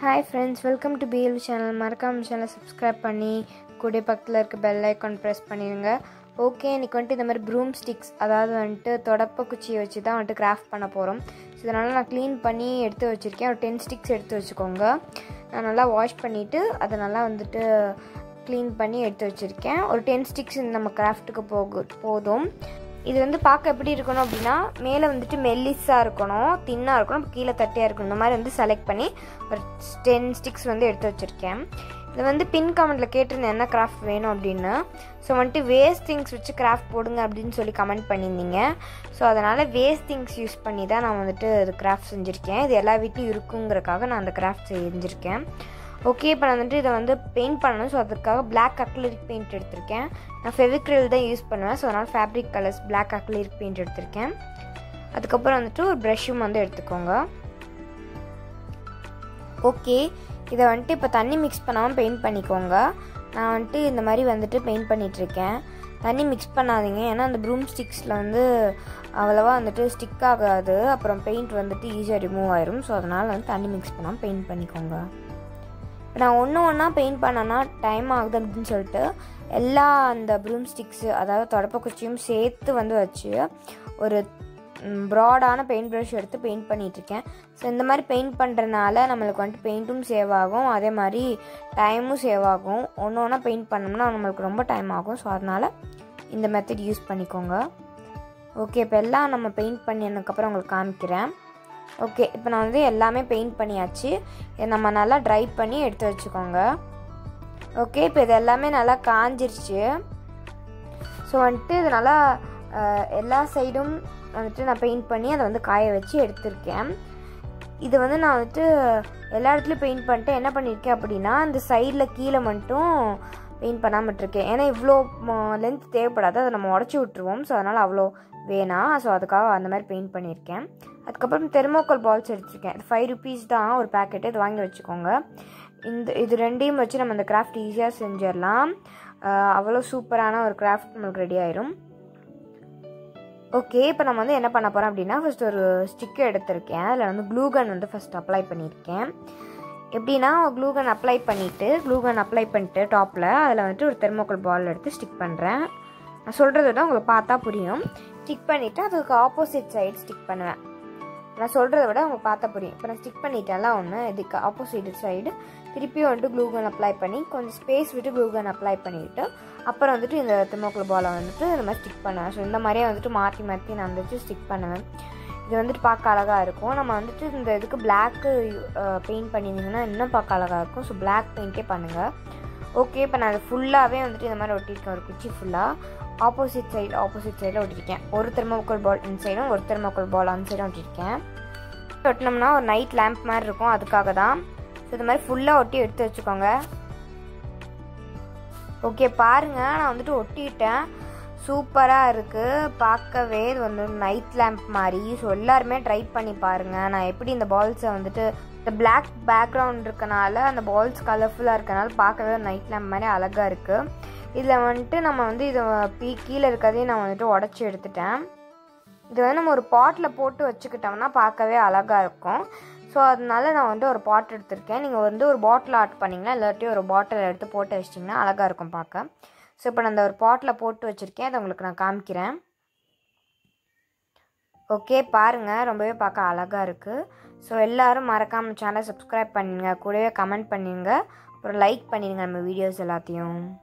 hi friends welcome to BL channel மறக்காம சேனலை subscribe பண்ணி கூட பக்கத்தில் இருக்க பெல் ஐக்கான் ப்ரெஸ் பண்ணிடுங்க ஓகே இன்றைக்கி வந்துட்டு இந்த மாதிரி ப்ரூம் ஸ்டிக்ஸ் அதாவது வந்துட்டு தொடப்ப குச்சியை வச்சு தான் வந்துட்டு கிராஃப்ட் பண்ண போகிறோம் ஸோ இதனால் நான் க்ளீன் பண்ணி எடுத்து வச்சுருக்கேன் ஒரு டென் ஸ்டிக்ஸ் எடுத்து வச்சுக்கோங்க நான் நல்லா வாஷ் பண்ணிவிட்டு அதை நல்லா வந்துட்டு க்ளீன் பண்ணி எடுத்து வச்சுருக்கேன் ஒரு டென் ஸ்டிக்ஸ் நம்ம கிராஃப்ட்டுக்கு போகு போதும் இது வந்து பார்க்க எப்படி இருக்கணும் அப்படின்னா மேலே வந்துட்டு மெல்லிஸாக இருக்கணும் தின்னாக இருக்கணும் கீழே தட்டியாக இருக்கணும் இந்த மாதிரி வந்து செலக்ட் பண்ணி ஒரு டென் ஸ்டிக்ஸ் வந்து எடுத்து வச்சுருக்கேன் இது வந்து பின் கமெண்ட்டில் கேட்டிருந்தேன் என்ன கிராஃப்ட் வேணும் அப்படின்னு ஸோ வந்துட்டு வேஸ்ட் திங்ஸ் வச்சு கிராஃப்ட் போடுங்க அப்படின்னு சொல்லி கமெண்ட் பண்ணியிருந்தீங்க ஸோ அதனால் வேஸ்ட் திங்ஸ் யூஸ் பண்ணி தான் நான் வந்துட்டு இது கிராஃப்ட் செஞ்சுருக்கேன் இது எல்லா வீட்லையும் இருக்குங்கிறக்காக நான் அந்த கிராஃப்ட் செஞ்சுருக்கேன் ஓகே இப்போ நான் வந்துட்டு இதை வந்து பெயிண்ட் பண்ணணும் ஸோ அதுக்காக பிளாக் அக்லரிக் பெயிண்ட் எடுத்திருக்கேன் நான் ஃபெவிக்ரில் தான் யூஸ் பண்ணுவேன் ஸோ அதனால் fabric colours black acrylic paint எடுத்திருக்கேன் அதுக்கப்புறம் வந்துட்டு ஒரு ப்ரஷ்ஷும் வந்து எடுத்துக்கோங்க ஓகே இதை வந்துட்டு இப்போ தண்ணி மிக்ஸ் பண்ணாமல் பெயிண்ட் பண்ணிக்கோங்க நான் வந்துட்டு இந்த மாதிரி வந்துட்டு பெயிண்ட் பண்ணிகிட்ருக்கேன் தண்ணி மிக்ஸ் பண்ணாதீங்க ஏன்னா அந்த ப்ரூம் ஸ்டிக்ஸில் வந்து அவ்வளோவா வந்துட்டு ஸ்டிக் ஆகாது அப்புறம் பெயிண்ட் வந்துட்டு ஈஸியாக ரிமூவ் ஆயிரும் ஸோ அதனால் வந்து தண்ணி மிக்ஸ் பண்ணாமல் பெயிண்ட் பண்ணிக்கோங்க இப்போ நான் ஒன்று ஒன்றா பெயிண்ட் பண்ணேன்னா டைம் ஆகுது அப்படின்னு சொல்லிட்டு எல்லா அந்த ப்ரூம் ஸ்டிக்ஸு அதாவது தொடப்பக்குச்சியும் சேர்த்து வந்து வச்சு ஒரு ப்ராடான பெயிண்ட் ப்ரஷ் எடுத்து பெயிண்ட் பண்ணிகிட்ருக்கேன் ஸோ இந்த மாதிரி பெயிண்ட் பண்ணுறதுனால நம்மளுக்கு வந்துட்டு பெயிண்ட்டும் சேவ் ஆகும் அதே மாதிரி டைமும் சேவ் ஆகும் ஒன்று ஒன்றா பெயிண்ட் பண்ணோம்னா நம்மளுக்கு ரொம்ப டைம் ஆகும் ஸோ அதனால் இந்த மெத்தட் யூஸ் பண்ணிக்கோங்க ஓகே இப்போ எல்லாம் நம்ம பெயிண்ட் பண்ணினதுக்கப்புறம் உங்களுக்கு காமிக்கிறேன் ஓகே இப்போ நான் வந்து எல்லாமே பெயிண்ட் பண்ணியாச்சு இதை நம்ம நல்லா ட்ரை பண்ணி எடுத்து வச்சுக்கோங்க ஓகே இப்போ இது எல்லாமே நல்லா காஞ்சிருச்சு ஸோ வந்துட்டு இது நல்லா எல்லா சைடும் வந்துட்டு நான் பெயிண்ட் பண்ணி அதை வந்து காய வச்சு எடுத்திருக்கேன் இது வந்து நான் வந்துட்டு எல்லா இடத்துலையும் பெயிண்ட் பண்ணிட்டு என்ன பண்ணியிருக்கேன் அப்படின்னா இந்த சைடில் கீழே மட்டும் பெயிண்ட் பண்ணாமல் விட்டுருக்கேன் ஏன்னா இவ்வளோ லென்த் தேவைப்படாது அதை நம்ம உடச்சி விட்ருவோம் ஸோ அதனால் அவ்வளோ வேணாம் ஸோ அதுக்காக அந்த மாதிரி பெயிண்ட் பண்ணியிருக்கேன் அதுக்கப்புறம் தெர்மோக்கோல் பால்ஸ் எடுத்திருக்கேன் இது ஃபைவ் ருபீஸ் தான் ஒரு பேக்கெட்டு இது வாங்கி வச்சுக்கோங்க இந்த இது ரெண்டையும் வச்சு நம்ம இந்த கிராஃப்ட் ஈஸியாக செஞ்சிடலாம் அவ்வளோ சூப்பரான ஒரு கிராஃப்ட் நம்மளுக்கு ரெடி ஆயிரும் ஓகே இப்போ நம்ம வந்து என்ன பண்ண போகிறோம் அப்படின்னா ஃபஸ்ட் ஒரு ஸ்டிக்கு எடுத்திருக்கேன் அதில் வந்து க்ளூகன் வந்து ஃபஸ்ட் அப்ளை பண்ணியிருக்கேன் எப்படின்னா க்ளூகன் அப்ளை பண்ணிவிட்டு க்ளூகன் அப்ளை பண்ணிட்டு டாப்பில் அதில் வந்துட்டு ஒரு தெர்மோக்கல் பால் எடுத்து ஸ்டிக் பண்ணுறேன் நான் சொல்கிறத விட உங்களுக்கு பார்த்தா புரியும் ஸ்டிக் பண்ணிவிட்டு அதுக்கு ஆப்போசிட் சைடு ஸ்டிக் பண்ணுவேன் நான் சொல்கிறத விட உங்களுக்கு பார்த்தா புரியும் இப்போ நான் ஸ்டிக் பண்ணிட்டேன்ல ஒன்று இதுக்கு ஆப்போசிட் சைடு திருப்பியும் வந்துட்டு க்ளூகன் அப்ளை பண்ணி கொஞ்சம் ஸ்பேஸ் விட்டு க்ளூகன் அப்ளை பண்ணிவிட்டு அப்புறம் வந்துட்டு இந்த தெர்மோக்கல் பாலை வந்துட்டு இந்த மாதிரி ஸ்டிக் பண்ணுவேன் ஸோ இந்த மாதிரியே வந்துட்டு மாற்றி மாற்றி நான் வந்துட்டு ஸ்டிக் பண்ணுவேன் இது வந்துட்டு பார்க்க அழகாக இருக்கும் நம்ம வந்துட்டு இந்த இதுக்கு பிளாக்கு பெயிண்ட் பண்ணியிருந்தீங்கன்னா இன்னும் பார்க்க அழகாக இருக்கும் ஸோ பிளாக் பெயிண்ட்டே பண்ணுங்கள் ஓகே இப்போ நான் அது ஃபுல்லாகவே வந்துட்டு இந்த மாதிரி ஒட்டியிருக்கேன் ஒரு குச்சி ஃபுல்லாக ஆப்போசிட் சைடு ஆப்போசிட் சைடில் ஒட்டியிருக்கேன் ஒரு தெர்மோக்கல் பால் இந்த சைடும் ஒரு தெர்மோக்கல் பால் அந்த சைடும் ஒட்டியிருக்கேன் ஒட்டினோம்னா ஒரு நைட் லேம்ப் மாதிரி இருக்கும் அதுக்காக தான் ஸோ இது மாதிரி ஃபுல்லாக ஒட்டி எடுத்து வச்சுக்கோங்க ஓகே பாருங்கள் நான் வந்துட்டு ஒட்டிட்டேன் சூப்பராக இருக்குது பார்க்கவே இது வந்து நைட் லேம்ப் மாதிரி ஸோ எல்லாருமே ட்ரை பண்ணி பாருங்கள் நான் எப்படி இந்த பால்ஸை வந்துட்டு இந்த பிளாக் பேக்ரவுண்ட் இருக்கனால அந்த பால்ஸ் கலர்ஃபுல்லாக இருக்கனால பார்க்கவே நைட் லேம்ப் மாதிரி அழகாக இருக்குது இதில் வந்துட்டு நம்ம வந்து இதை பீ கீழே இருக்கிறதையும் நான் வந்துட்டு உடச்சி எடுத்துட்டேன் இது வந்து நம்ம ஒரு பாட்டில் போட்டு வச்சுக்கிட்டோம்னா பார்க்கவே அழகாக இருக்கும் ஸோ அதனால நான் வந்து ஒரு பாட் எடுத்திருக்கேன் நீங்கள் வந்து ஒரு பாட்டில் ஆட் பண்ணிங்கன்னா இல்லாட்டி ஒரு பாட்டில் எடுத்து போட்டு வச்சிட்டிங்கன்னா அழகாக இருக்கும் பார்க்க ஸோ இப்போ நான் அந்த ஒரு பாட்டில் போட்டு வச்சுருக்கேன் அதை உங்களுக்கு நான் காமிக்கிறேன் ஓகே பாருங்கள் ரொம்பவே பார்க்க அழகாக இருக்குது ஸோ எல்லோரும் மறக்காமல் சேனலை சப்ஸ்கிரைப் பண்ணிடுங்க கூடவே கமெண்ட் பண்ணிடுங்க அப்புறம் லைக் பண்ணிடுங்க நம்ம வீடியோஸ் எல்லாத்தையும்